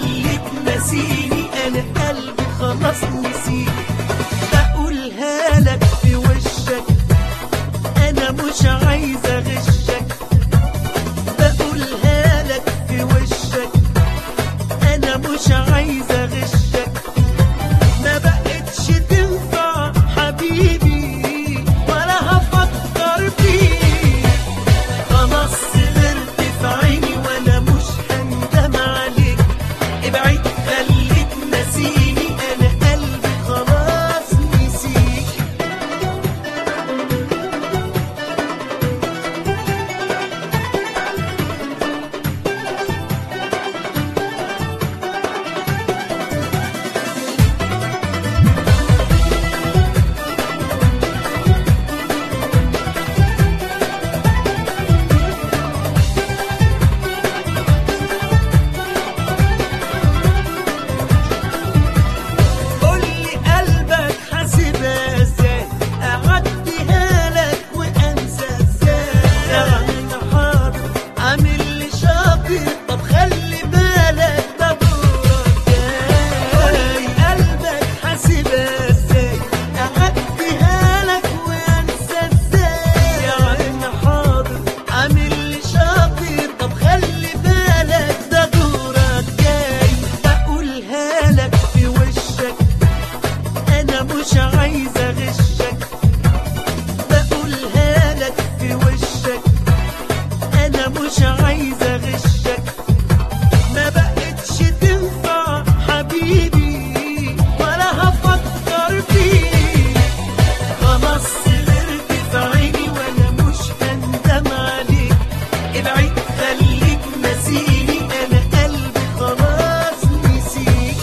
خليك نسيني انا قلبي خلاص نسيك بقولها لك في وشك انا مش عايزه اغشك بقولها لك في وشك انا مش عايزه اغشك ما بقتش تنفع حبيبي ولا هفكر فيك خلاص سهرت في عيني وانا مش هندم عليك ابعد خليك نسيني انا قلبي خلاص نسيك قولي قلبك حاسبها ازاي اعديها لك وانسى ازاي يعني حاضر عامل لي شاطر طب خلي بالك ده دورك جاي قلبك حاسبها ازاي اعديها لك وانسى ازاي يعني حاضر عامل لي شاطر طب خلي بالك ده دورك جاي بقولها لك في وشك انا مش عايزه اغشك بقولها لك في وشك انا مش عايزه اغشك ما بقتش تنفع حبيبي ولا هفكر فيك خلاص سهرت في عيني وانا مش هندم عليك ابعد خليك نسيني انا قلبي خلاص نسيك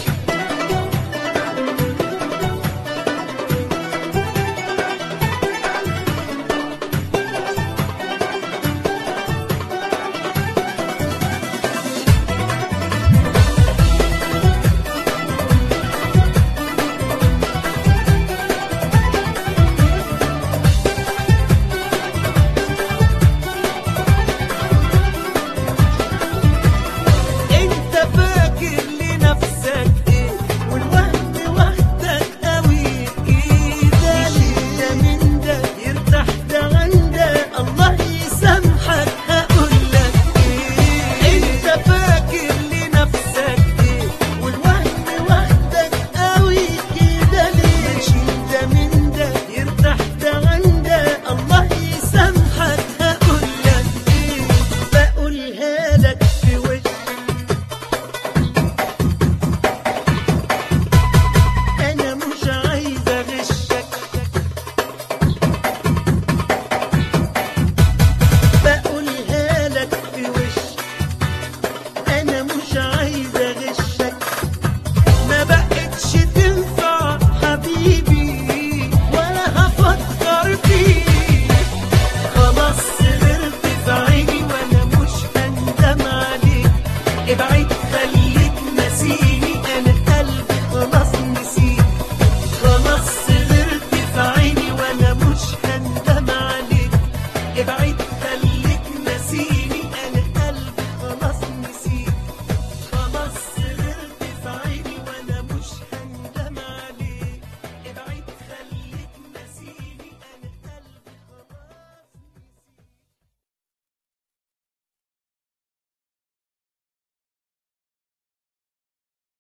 انت فاكر لنفسك ايه والوهم واخدك قوي كده ليه ده من ده يرتاح ده عن ده الله يسامحك هقولك ايه انت فاكر لنفسك ايه والوهم واخدك قوي كده ليه شيل ده من ده يرتاح ده عن ده الله يسامحك هقولك ايه بقولها لك في وشك انا مش عايزه اغشك بقولها لك في وشك انا مش عايزه اغشك ما بقتش تنفع حبيبي ولا هفكر فيك خلاص سهرت في عيني وانا مش هندم عليك ابعد خليك نسيني انا قلبي خلاص نسيك خلاص سهرت في عيني وانا مش هندم عليك ابعد